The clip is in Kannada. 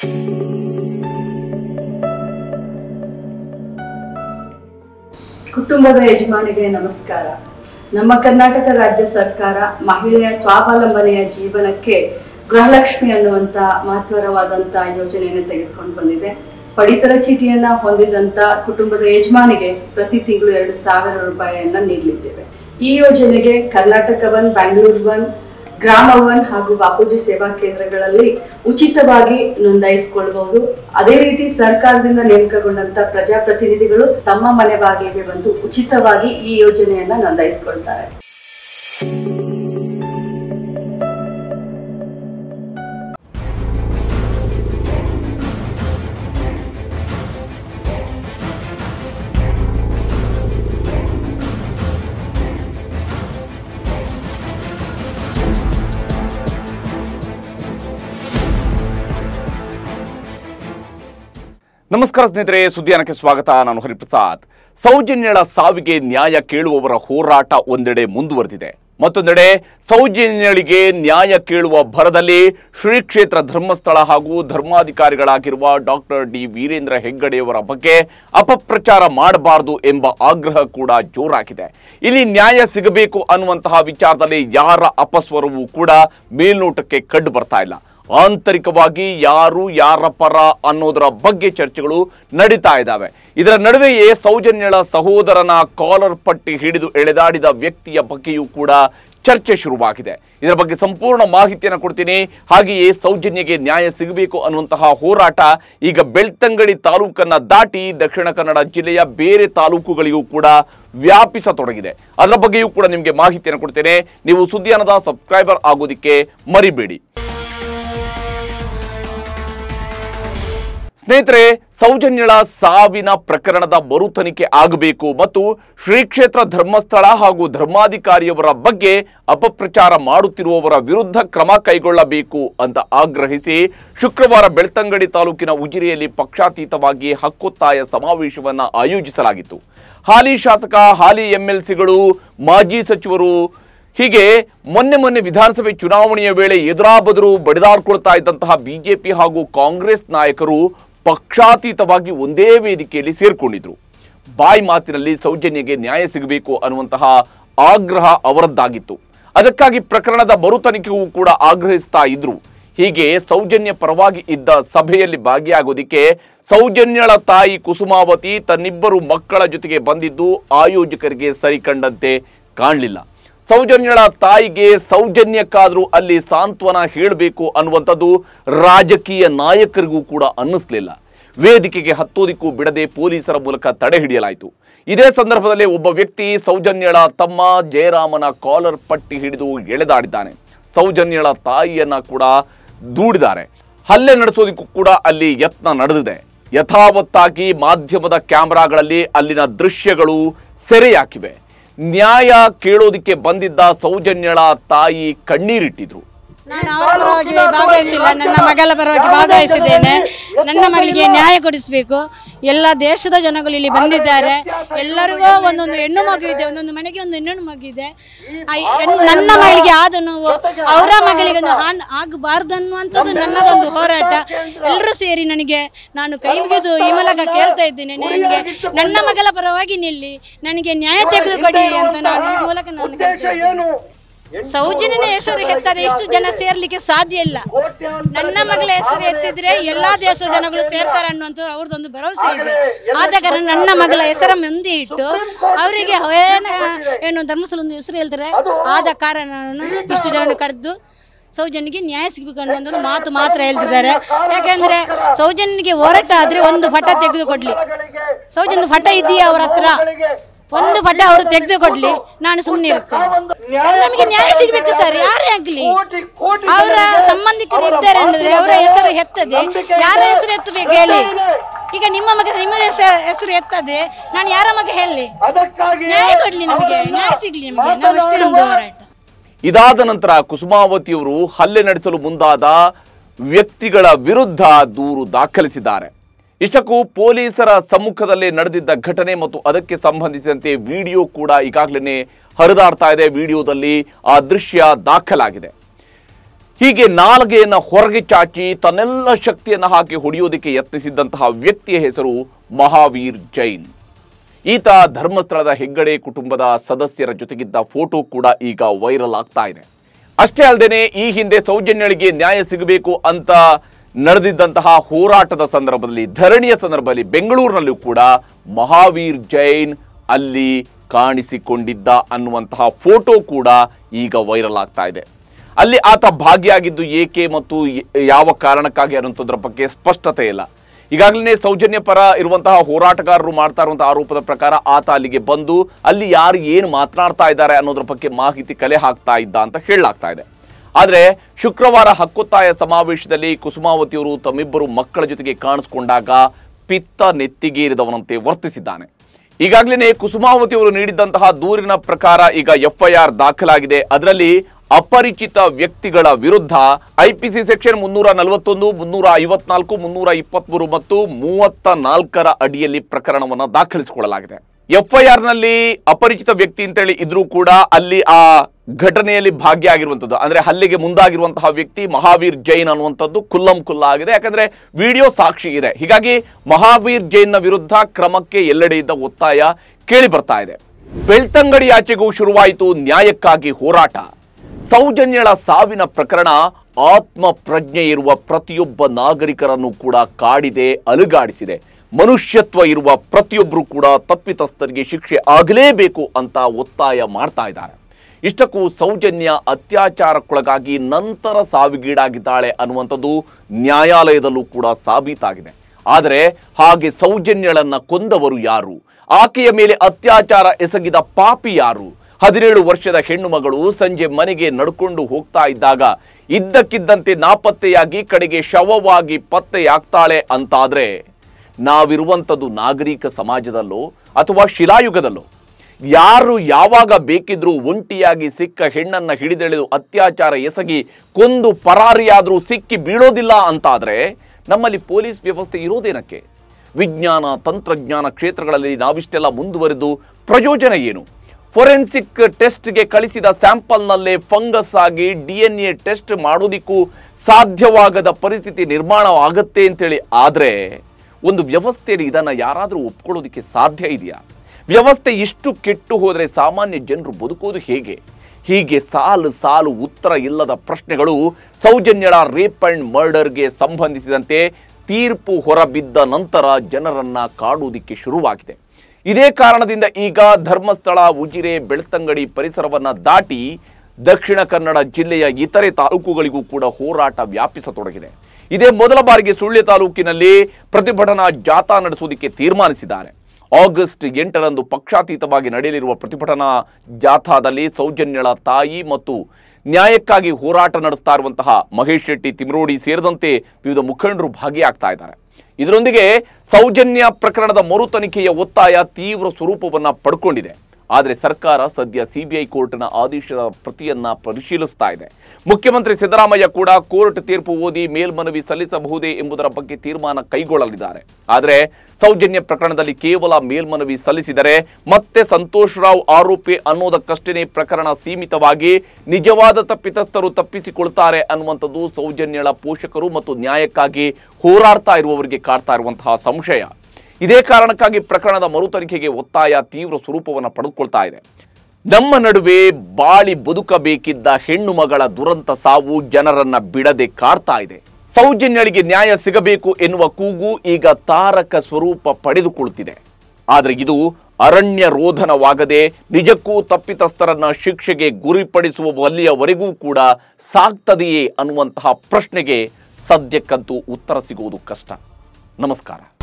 ಕುಟುಂಬದ ಯಜಮಾನಿಗೆ ನಮಸ್ಕಾರ ನಮ್ಮ ಕರ್ನಾಟಕ ರಾಜ್ಯ ಸರ್ಕಾರ ಮಹಿಳೆಯ ಸ್ವಾವಲಂಬನೆಯ ಜೀವನಕ್ಕೆ ಗೃಹಲಕ್ಷ್ಮಿ ಅನ್ನುವಂತ ಮಹತ್ವರವಾದಂತ ಯೋಜನೆಯನ್ನು ತೆಗೆದುಕೊಂಡು ಬಂದಿದೆ ಪಡಿತರ ಚೀಟಿಯನ್ನ ಹೊಂದಿದಂತ ಕುಟುಂಬದ ಯಜಮಾನಿಗೆ ಪ್ರತಿ ತಿಂಗಳು ಎರಡು ಸಾವಿರ ರೂಪಾಯಿಯನ್ನ ನೀಡಲಿದ್ದೇವೆ ಈ ಯೋಜನೆಗೆ Karnataka one Bangalore one Grama one ಹಾಗೂ ಬಾಪೂಜಿ ಸೇವಾ ಕೇಂದ್ರಗಳಲ್ಲಿ ಉಚಿತವಾಗಿ ನೋಂದಾಯಿಸಿಕೊಳ್ಳಬಹುದು ಅದೇ ರೀತಿ ಸರ್ಕಾರದಿಂದ ನೇಮಕಗೊಂಡಂತ ಪ್ರಜಾಪ್ರತಿನಿಧಿಗಳು ತಮ್ಮ ಮನೆ ಬಾಗಿಲಿಗೆ ಬಂದು ಉಚಿತವಾಗಿ ಈ ಯೋಜನೆಯನ್ನ ನೋಂದಾಯಿಸಿಕೊಳ್ತಾರೆ ನಮಸ್ಕಾರ ಸ್ನೇಹಿತರೆ ಸುದ್ದಿಯಾನಕ್ಕೆ ಸ್ವಾಗತ ನಾನು ಹರಿಪ್ರಸಾದ್ ಸೌಜನ್ಯಳ ಸಾವಿಗೆ ನ್ಯಾಯ ಕೇಳುವವರ ಹೋರಾಟ ಒಂದೆಡೆ ಮುಂದುವರೆದಿದೆ ಮತ್ತೊಂದೆಡೆ ಸೌಜನ್ಯಳಿಗೆ ನ್ಯಾಯ ಕೇಳುವ ಭರದಲ್ಲಿ ಶ್ರೀ ಕ್ಷೇತ್ರ ಧರ್ಮಸ್ಥಳ ಹಾಗೂ ಧರ್ಮಾಧಿಕಾರಿಗಳಾಗಿರುವ ಡಾಕ್ಟರ್ ಡಿ ವೀರೇಂದ್ರ ಹೆಗ್ಗಡೆಯವರ ಬಗ್ಗೆ ಅಪಪ್ರಚಾರ ಮಾಡಬಾರದು ಎಂಬ ಆಗ್ರಹ ಕೂಡ ಜೋರಾಗಿದೆ ಇಲ್ಲಿ ನ್ಯಾಯ ಸಿಗಬೇಕು ಅನ್ನುವಂತಹ ವಿಚಾರದಲ್ಲಿ ಯಾರ ಅಪಸ್ವರವೂ ಕೂಡ ಮೇಲ್ನೋಟಕ್ಕೆ ಕಂಡು ಬರ್ತಾ ಇಲ್ಲ ಆಂತರಿಕವಾಗಿ ಯಾರು ಯಾರ ಪರ ಅನ್ನೋದರ ಬಗ್ಗೆ ಚರ್ಚೆಗಳು ನಡೀತಾ ಇದ್ದಾವೆ ಇದರ ನಡುವೆಯೇ ಸೌಜನ್ಯಳ ಸಹೋದರನ ಕಾಲರ್ ಪಟ್ಟಿ ಹಿಡಿದು ಎಳೆದಾಡಿದ ವ್ಯಕ್ತಿಯ ಬಗ್ಗೆಯೂ ಕೂಡ ಚರ್ಚೆ ಶುರುವಾಗಿದೆ ಇದರ ಬಗ್ಗೆ ಸಂಪೂರ್ಣ ಮಾಹಿತಿಯನ್ನು ಕೊಡ್ತೀನಿ ಹಾಗೆಯೇ ಸೌಜನ್ಯಗೆ ನ್ಯಾಯ ಸಿಗಬೇಕು ಅನ್ನುವಂತಹ ಹೋರಾಟ ಈಗ ಬೆಳ್ತಂಗಡಿ ತಾಲೂಕನ್ನ ದಾಟಿ ದಕ್ಷಿಣ ಕನ್ನಡ ಜಿಲ್ಲೆಯ ಬೇರೆ ತಾಲೂಕುಗಳಿಗೂ ಕೂಡ ವ್ಯಾಪಿಸತೊಡಗಿದೆ ಅದರ ಬಗ್ಗೆಯೂ ಕೂಡ ನಿಮಗೆ ಮಾಹಿತಿಯನ್ನು ಕೊಡ್ತೇನೆ ನೀವು ಸುದ್ದಿಯಾನದ ಸಬ್ಸ್ಕ್ರೈಬರ್ ಆಗೋದಿಕ್ಕೆ ಮರಿಬೇಡಿ ಸ್ನೇಹಿತರೆ ಸೌಜನ್ಯಳ ಸಾವಿನ ಪ್ರಕರಣದ ಮರು ತನಿಖೆ ಆಗಬೇಕು ಮತ್ತು ಶ್ರೀ ಕ್ಷೇತ್ರ ಧರ್ಮಸ್ಥಳ ಹಾಗೂ ಧರ್ಮಾಧಿಕಾರಿಯವರ ಬಗ್ಗೆ ಅಪಪ್ರಚಾರ ಮಾಡುತ್ತಿರುವವರ ವಿರುದ್ಧ ಕ್ರಮ ಕೈಗೊಳ್ಳಬೇಕು ಅಂತ ಆಗ್ರಹಿಸಿ ಶುಕ್ರವಾರ ಬೆಳ್ತಂಗಡಿ ತಾಲೂಕಿನ ಉಜಿರೆಯಲ್ಲಿ ಪಕ್ಷಾತೀತವಾಗಿ ಹಕ್ಕೊತ್ತಾಯ ಸಮಾವೇಶವನ್ನ ಆಯೋಜಿಸಲಾಗಿತ್ತು ಹಾಲಿ ಶಾಸಕ ಹಾಲಿ ಎಂಎಲ್ಸಿಗಳು ಮಾಜಿ ಸಚಿವರು ಹೀಗೆ ಮೊನ್ನೆ ಮೊನ್ನೆ ವಿಧಾನಸಭೆ ಚುನಾವಣೆಯ ವೇಳೆ ಎದುರಾಬದರು ಬಡಿದಾಡ್ಕೊಳ್ತಾ ಇದ್ದಂತಹ ಬಿಜೆಪಿ ಹಾಗೂ ಕಾಂಗ್ರೆಸ್ ನಾಯಕರು ಪಕ್ಷಾತೀತವಾಗಿ ಒಂದೇ ವೇದಿಕೆಯಲ್ಲಿ ಸೇರ್ಕೊಂಡಿದ್ರು ಬಾಯಿ ಮಾತಿನಲ್ಲಿ ಸೌಜನ್ಯಗೆ ನ್ಯಾಯ ಸಿಗಬೇಕು ಅನ್ನುವಂತಹ ಆಗ್ರಹ ಅವರದ್ದಾಗಿತ್ತು ಅದಕ್ಕಾಗಿ ಪ್ರಕರಣದ ಮರು ತನಿಖೆಗೂ ಕೂಡ ಆಗ್ರಹಿಸ್ತಾ ಇದ್ರು ಹೀಗೆ ಸೌಜನ್ಯ ಪರವಾಗಿ ಇದ್ದ ಸಭೆಯಲ್ಲಿ ಭಾಗಿಯಾಗೋದಿಕ್ಕೆ ಸೌಜನ್ಯಳ ತಾಯಿ ಕುಸುಮಾವತಿ ತನ್ನಿಬ್ಬರು ಮಕ್ಕಳ ಜೊತೆಗೆ ಬಂದಿದ್ದು ಆಯೋಜಕರಿಗೆ ಸರಿ ಕಂಡಂತೆ ಕಾಣಲಿಲ್ಲ ಸೌಜನ್ಯಳ ತಾಯಿಗೆ ಸೌಜನ್ಯಕ್ಕಾದ್ರೂ ಅಲ್ಲಿ ಸಾಂತ್ವನ ಹೇಳಬೇಕು ಅನ್ನುವಂಥದ್ದು ರಾಜಕೀಯ ನಾಯಕರಿಗೂ ಕೂಡ ಅನ್ನಿಸ್ಲಿಲ್ಲ ವೇದಿಕೆಗೆ ಹತ್ತೋದಿಕ್ಕೂ ಬಿಡದೆ ಪೊಲೀಸರ ಮೂಲಕ ತಡೆ ಹಿಡಿಯಲಾಯಿತು ಇದೇ ಸಂದರ್ಭದಲ್ಲಿ ಒಬ್ಬ ವ್ಯಕ್ತಿ ಸೌಜನ್ಯಳ ತಮ್ಮ ಜಯರಾಮನ ಕಾಲರ್ ಪಟ್ಟಿ ಹಿಡಿದು ಎಳೆದಾಡಿದ್ದಾನೆ ಸೌಜನ್ಯಳ ತಾಯಿಯನ್ನ ಕೂಡ ದೂಡಿದ್ದಾರೆ ಹಲ್ಲೆ ನಡೆಸೋದಕ್ಕೂ ಕೂಡ ಅಲ್ಲಿ ಯತ್ನ ನಡೆದಿದೆ ಯಥಾವತ್ತಾಗಿ ಮಾಧ್ಯಮದ ಕ್ಯಾಮೆರಾಗಳಲ್ಲಿ ಅಲ್ಲಿನ ದೃಶ್ಯಗಳು ಸೆರೆಯಾಕಿವೆ ನ್ಯಾಯ ಕೇಳೋದಿಕ್ಕೆ ಬಂದಿದ್ದ ಸೌಜನ್ಯಳ ತಾಯಿ ಕಣ್ಣೀರಿಟ್ಟಿದ್ರು ನಾನು ಅವರ ಪರವಾಗಿ ಭಾಗವಹಿಸಿಲ್ಲ ನನ್ನ ಮಗಳ ಪರವಾಗಿ ಭಾಗವಹಿಸಿದ್ದೇನೆ ನನ್ನ ಮಗಳಿಗೆ ನ್ಯಾಯ ಕೊಡಿಸಬೇಕು ಎಲ್ಲ ದೇಶದ ಜನಗಳು ಇಲ್ಲಿ ಬಂದಿದ್ದಾರೆ ಎಲ್ಲರಿಗೂ ಒಂದೊಂದು ಹೆಣ್ಣು ಮಗು ಇದೆ ಒಂದೊಂದು ಮನೆಗೆ ಒಂದು ಹೆಣ್ಣು ಮಗು ಇದೆ ಆ ಹೆಣ್ಣು- ನನ್ನ ಮಗಳಿಗೆ ಆದ ನೋವು ಅವರ ಮಗಳಿಗೆ ಒಂದು ಹಾನ್ ಆಗಬಾರ್ದು ಅನ್ನುವಂಥದ್ದು ನನ್ನದೊಂದು ಹೋರಾಟ ಎಲ್ಲರೂ ಸೇರಿ ನನಗೆ ನಾನು ಕೈ ಮುಗಿದು ಈ ಮೂಲಕ ಕೇಳ್ತಾ ಇದ್ದೇನೆ ನನಗೆ ನನ್ನ ಮಗಳ ಪರವಾಗಿ ನಿಲ್ಲಿ ನನಗೆ ನ್ಯಾಯ ತೆಗೆದುಕೊಡಿ ಅಂತ ನಾನು ಈ ಮೂಲಕ ನಾನು ಹೇಳ್ತಾ ಇದ್ದೇನೆ. ಸೌಜನ್ಯನ ಹೆಸರು ಎತ್ತದೆ ಎಷ್ಟು ಜನ ಸೇರ್ಲಿಕ್ಕೆ ಸಾಧ್ಯ ಇಲ್ಲ ನನ್ನ ಮಗಳ ಹೆಸರು ಎತ್ತಿದ್ರೆ ಎಲ್ಲಾ ದೇಶದ ಜನಗಳು ಸೇರ್ತಾರೆ ಅನ್ನುವಂತ ಅವ್ರದ್ದೊಂದು ಭರವಸೆ ಇದೆ ಆದ ಕಾರಣ ನನ್ನ ಮಗಳ ಹೆಸರ ಮುಂದೆ ಇಟ್ಟು ಅವರಿಗೆ ಏನು ಏನು ಧರ್ಮಸ್ಥಳ ಒಂದು ಹೆಸರು ಹೇಳ್ತಾರೆ ಆದ ಕಾರಣ ನಾನು ಇಷ್ಟು ಜನ ಕರೆದು ಸೌಜನ್ಯಗೆ ನ್ಯಾಯ ಸಿಗಬೇಕು ಅನ್ನುವಂಥದ್ದು ಮಾತು ಮಾತ್ರ ಹೇಳ್ತಿದ್ದಾರೆ ಯಾಕೆಂದ್ರೆ ಸೌಜನ್ಯನಿಗೆ ಹೋರಾಟ ಆದ್ರೆ ಒಂದು ಪಟ ತೆಗೆದು ಕೊಡ್ಲಿ ಸೌಜನ್ಯ ಪಟ ಇದೆಯಾ ಅವ್ರ ಹತ್ರ ಒಂದು ಪಟ ಅವರು ತೆಗೆದು ಕೊಡ್ಲಿ ನಾನು ಸುಮ್ಮನೆ ಇರ್ತೇನೆ ನಮಗೆ ನ್ಯಾಯ ಸಿಗ್ಬೇಕು ಸರ್ ಯಾರೇ ಆಗ್ಲಿ ಅವರ ಸಂಬಂಧಿಕರು ಇದ್ದಾರೆ ಅಂದ್ರೆ ಅವರ ಹೆಸರು ಎತ್ತದೆ ಯಾರ ಹೆಸರು ಎತ್ತಬೇಕು ಹೇಳಿ ಈಗ ನಿಮ್ಮ ಮಗ ನಿಮ್ಮ ಹೆಸರು ಹೆಸರು ಎತ್ತದೆ ನಾನು ಯಾರ ಮಗ ಹೇಳಿ ನ್ಯಾಯ ಕೊಡ್ಲಿ ನಮಗೆ ನ್ಯಾಯ ಸಿಗ್ಲಿ ನಮಗೆ ನಾವು ಅಷ್ಟೇ ನಮ್ದು ಹೋರಾಟ ಇದಾದ ನಂತರ ಕುಸುಮಾವತಿಯವರು ಹಲ್ಲೆ ನಡೆಸಲು ಮುಂದಾದ ವ್ಯಕ್ತಿಗಳ ವಿರುದ್ಧ ದೂರು ದಾಖಲಿಸಿದ್ದಾರೆ ಇಷ್ಟಕ್ಕೂ ಪೊಲೀಸರ ಸಮ್ಮುಖದಲ್ಲೇ ನಡೆದಿದ್ದ ಘಟನೆ ಮತ್ತು ಅದಕ್ಕೆ ಸಂಬಂಧಿಸಿದಂತೆ ವಿಡಿಯೋ ಕೂಡ ಈಗಾಗಲೇ ಹರಿದಾಡ್ತಾ ಇದೆ ವಿಡಿಯೋದಲ್ಲಿ ಆ ದೃಶ್ಯ ದಾಖಲಾಗಿದೆ ಹೀಗೆ ನಾಲ್ಗೆಯನ್ನ ಹೊರಗೆ ಚಾಚಿ ತನ್ನೆಲ್ಲ ಶಕ್ತಿಯನ್ನು ಹಾಕಿ ಹೊಡೆಯೋದಕ್ಕೆ ಯತ್ನಿಸಿದ್ದಂತಹ ವ್ಯಕ್ತಿಯ ಹೆಸರು ಮಹಾವೀರ್ ಜೈನ್ ಈತ ಧರ್ಮಸ್ಥಳದ ಹೆಗ್ಗಡೆ ಕುಟುಂಬದ ಸದಸ್ಯರ ಜೊತೆಗಿದ್ದ ಫೋಟೋ ಕೂಡ ಈಗ ವೈರಲ್ ಆಗ್ತಾ ಇದೆ ಅಷ್ಟೇ ಅಲ್ಲದೆ ಈ ಹಿಂದೆ ಸೌಜನ್ಯಳಿಗೆ ನ್ಯಾಯ ಸಿಗಬೇಕು ಅಂತ ನಡೆದಿದ್ದಂತಹ ಹೋರಾಟದ ಸಂದರ್ಭದಲ್ಲಿ ಧರಣಿಯ ಸಂದರ್ಭದಲ್ಲಿ ಬೆಂಗಳೂರಿನಲ್ಲೂ ಕೂಡ ಮಹಾವೀರ್ ಜೈನ್ ಅಲ್ಲಿ ಕಾಣಿಸಿಕೊಂಡಿದ್ದ ಅನ್ನುವಂತಹ ಫೋಟೋ ಕೂಡ ಈಗ ವೈರಲ್ ಆಗ್ತಾ ಇದೆ ಅಲ್ಲಿ ಆತ ಭಾಗಿಯಾಗಿದ್ದು ಏಕೆ ಮತ್ತು ಯ- ಯಾವ ಕಾರಣಕ್ಕಾಗಿ ಅನ್ನೋದ್ರ ಬಗ್ಗೆ ಸ್ಪಷ್ಟತೆ ಇಲ್ಲ ಈಗಾಗಲೇ ಸೌಜನ್ಯ ಪರ ಇರುವಂತಹ ಹೋರಾಟಗಾರರು ಮಾಡ್ತಾ ಇರುವಂತಹ ಆರೋಪದ ಪ್ರಕಾರ ಆತ ಅಲ್ಲಿಗೆ ಬಂದು ಅಲ್ಲಿ ಯಾರು ಏನು ಮಾತನಾಡ್ತಾ ಇದ್ದಾರೆ ಅನ್ನೋದ್ರ ಬಗ್ಗೆ ಮಾಹಿತಿ ಕಲೆ ಹಾಕ್ತಾ ಇದ್ದ ಅಂತ ಹೇಳಲಾಗ್ತಾ ಇದೆ ಆದ್ರೆ ಶುಕ್ರವಾರ ಹಕ್ಕೊತ್ತಾಯ ಸಮಾವೇಶದಲ್ಲಿ ಕುಸುಮಾವತಿಯವರು ತಮ್ಮಿಬ್ಬರು ಮಕ್ಕಳ ಜೊತೆಗೆ ಕಾಣಿಸಿಕೊಂಡಾಗ ಪಿತ್ತ ನೆತ್ತಿಗೇರಿದವನಂತೆ ವರ್ತಿಸಿದ್ದಾನೆ ಈಗಾಗಲೇ ಕುಸುಮಾವತಿ ಅವರು ನೀಡಿದಂತಹ ದೂರಿನ ಪ್ರಕಾರ ಈಗ ಎಫ್ಐಆರ್ ದಾಖಲಾಗಿದೆ ಅದರಲ್ಲಿ ಅಪರಿಚಿತ ವ್ಯಕ್ತಿಗಳ ವಿರುದ್ಧ ಐಪಿಸಿ ಸೆಕ್ಷನ್ ಮುನ್ನೂರ ನಲವತ್ತೊಂದು ಮುನ್ನೂರ ಐವತ್ನಾಲ್ಕು ಮುನ್ನೂರ ಇಪ್ಪತ್ಮೂರು ಮತ್ತು ಮೂವತ್ತ ನಾಲ್ಕರ ಅಡಿಯಲ್ಲಿ ಪ್ರಕರಣವನ್ನು ದಾಖಲಿಸಿಕೊಳ್ಳಲಾಗಿದೆ ಎಫ್ಐಆರ್ ನಲ್ಲಿ ಅಪರಿಚಿತ ವ್ಯಕ್ತಿ ಅಂತೇಳಿ ಇದ್ರೂ ಕೂಡ ಅಲ್ಲಿ ಆ ಘಟನೆಯಲ್ಲಿ ಭಾಗಿಯಾಗಿರುವಂತದ್ದು ಅಂದ್ರೆ ಹಲ್ಲೆಗೆ ಮುಂದಾಗಿರುವಂತಹ ವ್ಯಕ್ತಿ ಮಹಾವೀರ್ ಜೈನ್ ಅನ್ನುವಂಥದ್ದು ಕುಲ್ಲಂ ಕುಲ್ಲ ಆಗಿದೆ ಯಾಕಂದ್ರೆ ವಿಡಿಯೋ ಸಾಕ್ಷಿ ಇದೆ ಹೀಗಾಗಿ ಮಹಾವೀರ್ ಜೈನ್ನ ವಿರುದ್ಧ ಕ್ರಮಕ್ಕೆ ಎಲ್ಲೆಡೆಯಿಂದ ಒತ್ತಾಯ ಕೇಳಿ ಬರ್ತಾ ಇದೆ ಬೆಳ್ತಂಗಡಿ ಆಚೆಗೂ ಶುರುವಾಯಿತು ನ್ಯಾಯಕ್ಕಾಗಿ ಹೋರಾಟ ಸೌಜನ್ಯಳ ಸಾವಿನ ಪ್ರಕರಣ ಆತ್ಮ ಪ್ರಜ್ಞೆ ಇರುವ ಪ್ರತಿಯೊಬ್ಬ ನಾಗರಿಕರನ್ನು ಕೂಡ ಕಾಡಿದೆ ಅಲುಗಾಡಿಸಿದೆ ಮನುಷ್ಯತ್ವ ಇರುವ ಪ್ರತಿಯೊಬ್ಬರು ಕೂಡ ತಪ್ಪಿತಸ್ಥರಿಗೆ ಶಿಕ್ಷೆ ಆಗಲೇಬೇಕು ಅಂತ ಒತ್ತಾಯ ಮಾಡ್ತಾ ಇದ್ದಾರೆ ಇಷ್ಟಕ್ಕೂ ಸೌಜನ್ಯ ಅತ್ಯಾಚಾರಕ್ಕೊಳಗಾಗಿ ನಂತರ ಸಾವಿಗೀಡಾಗಿದ್ದಾಳೆ ಅನ್ನುವಂಥದ್ದು ನ್ಯಾಯಾಲಯದಲ್ಲೂ ಕೂಡ ಸಾಬೀತಾಗಿದೆ ಆದರೆ ಹಾಗೆ ಸೌಜನ್ಯಳನ್ನ ಕೊಂದವರು ಯಾರು ಆಕೆಯ ಮೇಲೆ ಅತ್ಯಾಚಾರ ಎಸಗಿದ ಪಾಪಿ ಯಾರು ಹದಿನೇಳು ವರ್ಷದ ಹೆಣ್ಣು ಮಗಳು ಸಂಜೆ ಮನೆಗೆ ನಡ್ಕೊಂಡು ಹೋಗ್ತಾ ಇದ್ದಾಗ ಇದ್ದಕ್ಕಿದ್ದಂತೆ ನಾಪತ್ತೆಯಾಗಿ ಕಡೆಗೆ ಶವವಾಗಿ ಪತ್ತೆಯಾಗ್ತಾಳೆ ಅಂತಾದ್ರೆ ನಾವಿರುವಂಥದ್ದು ನಾಗರಿಕ ಸಮಾಜದಲ್ಲೋ ಅಥವಾ ಶಿಲಾಯುಗದಲ್ಲೋ ಯಾರು ಯಾವಾಗ ಬೇಕಿದ್ರೂ ಒಂಟಿಯಾಗಿ ಸಿಕ್ಕ ಹೆಣ್ಣನ್ನ ಹಿಡಿದೆಳೆದು ಅತ್ಯಾಚಾರ ಎಸಗಿ ಕೊಂದು ಪರಾರಿಯಾದ್ರೂ ಸಿಕ್ಕಿ ಬೀಳೋದಿಲ್ಲ ಅಂತಾದ್ರೆ ನಮ್ಮಲ್ಲಿ ಪೊಲೀಸ್ ವ್ಯವಸ್ಥೆ ಇರೋದೇನಕ್ಕೆ ವಿಜ್ಞಾನ ತಂತ್ರಜ್ಞಾನ ಕ್ಷೇತ್ರಗಳಲ್ಲಿ ನಾವಿಷ್ಟೆಲ್ಲ ಮುಂದುವರೆದು ಪ್ರಯೋಜನ ಏನು ಫೊರೆನ್ಸಿಕ್ ಟೆಸ್ಟ್ಗೆ ಕಳಿಸಿದ ಸ್ಯಾಂಪಲ್ನಲ್ಲೇ ಫಂಗಸ್ ಆಗಿ ಡಿ ಎನ್ ಎ ಟೆಸ್ಟ್ ಮಾಡೋದಿಕ್ಕೂ ಸಾಧ್ಯವಾಗದ ಪರಿಸ್ಥಿತಿ ನಿರ್ಮಾಣ ಆಗತ್ತೆ ಅಂತೇಳಿ ಆದ್ರೆ ಒಂದು ವ್ಯವಸ್ಥೆಯಲ್ಲಿ ಇದನ್ನ ಯಾರಾದರೂ ಒಪ್ಕೊಳ್ಳೋದಕ್ಕೆ ಸಾಧ್ಯ ಇದೆಯಾ ವ್ಯವಸ್ಥೆ ಇಷ್ಟು ಕೆಟ್ಟು ಹೋದರೆ ಸಾಮಾನ್ಯ ಜನರು ಬದುಕೋದು ಹೇಗೆ ಹೀಗೆ ಸಾಲು ಸಾಲು ಉತ್ತರ ಇಲ್ಲದ ಪ್ರಶ್ನೆಗಳು ಸೌಜನ್ಯಳ ರೇಪ್ ಅಂಡ್ ಮರ್ಡರ್ಗೆ ಸಂಬಂಧಿಸಿದಂತೆ ತೀರ್ಪು ಹೊರಬಿದ್ದ ನಂತರ ಜನರನ್ನ ಕಾಡುವುದಕ್ಕೆ ಶುರುವಾಗಿದೆ ಇದೇ ಕಾರಣದಿಂದ ಈಗ ಧರ್ಮಸ್ಥಳ ಉಜಿರೆ ಬೆಳ್ತಂಗಡಿ ಪರಿಸರವನ್ನ ದಾಟಿ ದಕ್ಷಿಣ ಕನ್ನಡ ಜಿಲ್ಲೆಯ ಇತರೆ ತಾಲೂಕುಗಳಿಗೂ ಕೂಡ ಹೋರಾಟ ವ್ಯಾಪಿಸತೊಡಗಿದೆ ಇದೇ ಮೊದಲ ಬಾರಿಗೆ ಸುಳ್ಯ ತಾಲೂಕಿನಲ್ಲಿ ಪ್ರತಿಭಟನಾ ಜಾಥಾ ನಡೆಸುವುದಕ್ಕೆ ತೀರ್ಮಾನಿಸಿದ್ದಾರೆ ಆಗಸ್ಟ್ ಎಂಟರಂದು ಪಕ್ಷಾತೀತವಾಗಿ ನಡೆಯಲಿರುವ ಪ್ರತಿಭಟನಾ ಜಾಥಾದಲ್ಲಿ ಸೌಜನ್ಯಳ ತಾಯಿ ಮತ್ತು ನ್ಯಾಯಕ್ಕಾಗಿ ಹೋರಾಟ ನಡೆಸ್ತಾ ಇರುವಂತಹ ಮಹೇಶ್ ಶೆಟ್ಟಿ ತಿಮ್ರೋಡಿ ಸೇರಿದಂತೆ ವಿವಿಧ ಮುಖಂಡರು ಭಾಗಿಯಾಗ್ತಾ ಇದ್ದಾರೆ ಇದರೊಂದಿಗೆ ಸೌಜನ್ಯ ಪ್ರಕರಣದ ಮರು ತನಿಖೆಯ ಒತ್ತಾಯ ತೀವ್ರ ಸ್ವರೂಪವನ್ನ ಪಡ್ಕೊಂಡಿದೆ ಆದರೆ ಸರ್ಕಾರ ಸದ್ಯ ಸಿಬಿಐ ಕೋರ್ಟ್ನ ಆದೇಶದ ಪ್ರತಿಯನ್ನ ಪರಿಶೀಲಿಸ್ತಾ ಇದೆ ಮುಖ್ಯಮಂತ್ರಿ ಸಿದ್ದರಾಮಯ್ಯ ಕೂಡ ಕೋರ್ಟ್ ತೀರ್ಪು ಓದಿ ಮೇಲ್ಮನವಿ ಸಲ್ಲಿಸಬಹುದೇ ಎಂಬುದರ ಬಗ್ಗೆ ತೀರ್ಮಾನ ಕೈಗೊಳ್ಳಲಿದ್ದಾರೆ ಆದರೆ ಸೌಜನ್ಯ ಪ್ರಕರಣದಲ್ಲಿ ಕೇವಲ ಮೇಲ್ಮನವಿ ಸಲ್ಲಿಸಿದರೆ ಮತ್ತೆ ಸಂತೋಷ್ ರಾವ್ ಆರೋಪಿ ಅನ್ನೋದಕ್ಕಷ್ಟೇ ಪ್ರಕರಣ ಸೀಮಿತವಾಗಿ ನಿಜವಾದ ತಪ್ಪಿತಸ್ಥರು ತಪ್ಪಿಸಿಕೊಳ್ತಾರೆ ಅನ್ನುವಂಥದ್ದು ಸೌಜನ್ಯಳ ಪೋಷಕರು ಮತ್ತು ನ್ಯಾಯಕ್ಕಾಗಿ ಹೋರಾಡ್ತಾ ಇರುವವರಿಗೆ ಕಾಡ್ತಾ ಇರುವಂತಹ ಸಂಶಯ ಇದೇ ಕಾರಣಕ್ಕಾಗಿ ಪ್ರಕರಣದ ಮರು ತನಿಖೆಗೆ ಒತ್ತಾಯ ತೀವ್ರ ಸ್ವರೂಪವನ್ನು ಪಡೆದುಕೊಳ್ತಾ ಇದೆ ನಮ್ಮ ನಡುವೆ ಬಾಳಿ ಬದುಕಬೇಕಿದ್ದ ಹೆಣ್ಣು ಮಗಳ ದುರಂತ ಸಾವು ಜನರನ್ನ ಬಿಡದೆ ಕಾಡ್ತಾ ಇದೆ ಸೌಜನ್ಯಳಿಗೆ ನ್ಯಾಯ ಸಿಗಬೇಕು ಎನ್ನುವ ಕೂಗು ಈಗ ತಾರಕ ಸ್ವರೂಪ ಪಡೆದುಕೊಳ್ಳುತ್ತಿದೆ ಆದರೆ ಇದು ಅರಣ್ಯ ರೋಧನವಾಗದೆ ನಿಜಕ್ಕೂ ತಪ್ಪಿತಸ್ಥರನ್ನ ಶಿಕ್ಷೆಗೆ ಗುರಿಪಡಿಸುವ ವಲ್ಲಿಯವರೆಗೂ ಕೂಡ ಸಾಗ್ತದೆಯೇ ಅನ್ನುವಂತಹ ಪ್ರಶ್ನೆಗೆ ಸದ್ಯಕ್ಕಂತೂ ಉತ್ತರ ಸಿಗುವುದು ಕಷ್ಟ ನಮಸ್ಕಾರ